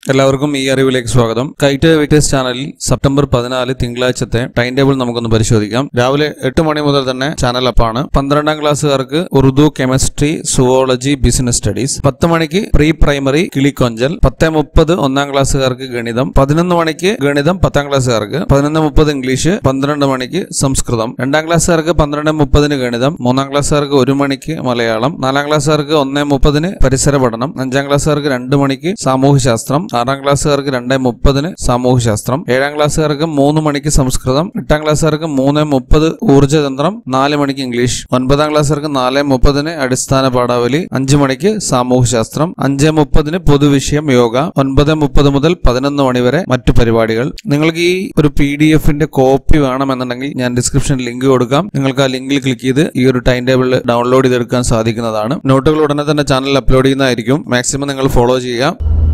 എല്ലാവർക്കും ഈ അറിവിലേക്ക് സ്വാഗതം കൈറ്റ് വിറ്റേഴ്സ് ചാനലിൽ സെപ്റ്റംബർ പതിനാല് തിങ്കളാഴ്ചത്തെ ടൈം ടേബിൾ നമുക്കൊന്ന് പരിശോധിക്കാം രാവിലെ എട്ട് മണി മുതൽ തന്നെ ചാനൽ അപ്പാണ് പന്ത്രണ്ടാം ക്ലാസ്സുകാർക്ക് Urdu chemistry zoology business studies പത്ത് മണിക്ക് പ്രീ പ്രൈമറി കിളിക്കൊഞ്ചൽ പത്ത് മുപ്പത് ഒന്നാം ക്ലാസ്സുകാർക്ക് ഗണിതം പതിനൊന്ന് മണിക്ക് ഗണിതം പത്താം ക്ലാസ്സുകാർക്ക് പതിനൊന്ന് മുപ്പത് ഇംഗ്ലീഷ് പന്ത്രണ്ട് മണിക്ക് സംസ്കൃതം രണ്ടാം ക്ലാസ്സുകാർക്ക് പന്ത്രണ്ട് മുപ്പതിന് ഗണിതം മൂന്നാം ക്ലാസ്സുകാർക്ക് ഒരു മണിക്ക് മലയാളം നാലാം ക്ലാസ്സുകാർക്ക് ഒന്ന് മുപ്പതിന് പരിസര പഠനം അഞ്ചാം ക്ലാസ്സുകാർക്ക് രണ്ട് മണിക്ക് സാമൂഹ്യശാസ്ത്രം ആറാം ക്ലാസ്സുകാർക്ക് രണ്ട് മുപ്പതിന് സാമൂഹ്യശാസ്ത്രം ഏഴാം ക്ലാസ്സുകാർക്ക് മൂന്ന് മണിക്ക് സംസ്കൃതം എട്ടാം ക്ലാസ്സുകാർക്ക് മൂന്ന് മുപ്പത് ഊർജ്ജതന്ത്രം നാല് മണിക്ക് ഇംഗ്ലീഷ് ഒൻപതാം ക്ലാസ്സുകാർക്ക് നാല് മുപ്പതിന് അടിസ്ഥാന പാഠാവലി അഞ്ച് മണിക്ക് സാമൂഹ്യശാസ്ത്രം അഞ്ച് മുപ്പതിന് പൊതുവിഷയം യോഗ ഒൻപത് മുപ്പത് മുതൽ പതിനൊന്ന് മണി വരെ മറ്റു പരിപാടികൾ നിങ്ങൾക്ക് ഈ ഒരു പി ഡി എഫിന്റെ കോപ്പി വേണമെന്നുണ്ടെങ്കിൽ ഞാൻ ഡിസ്ക്രിപ്ഷനിൽ ലിങ്ക് കൊടുക്കാം നിങ്ങൾക്ക് ആ ലിങ്കിൽ ക്ലിക്ക് ചെയ്ത് ഈ ഒരു ടൈം ടേബിൾ ഡൗൺലോഡ് ചെയ്തെടുക്കാൻ സാധിക്കുന്നതാണ് നോട്ടുകൾ ഉടനെ തന്നെ ചാനലിൽ അപ്ലോഡ് ചെയ്യുന്നതായിരിക്കും മാക്സിമം നിങ്ങൾ ഫോളോ ചെയ്യുക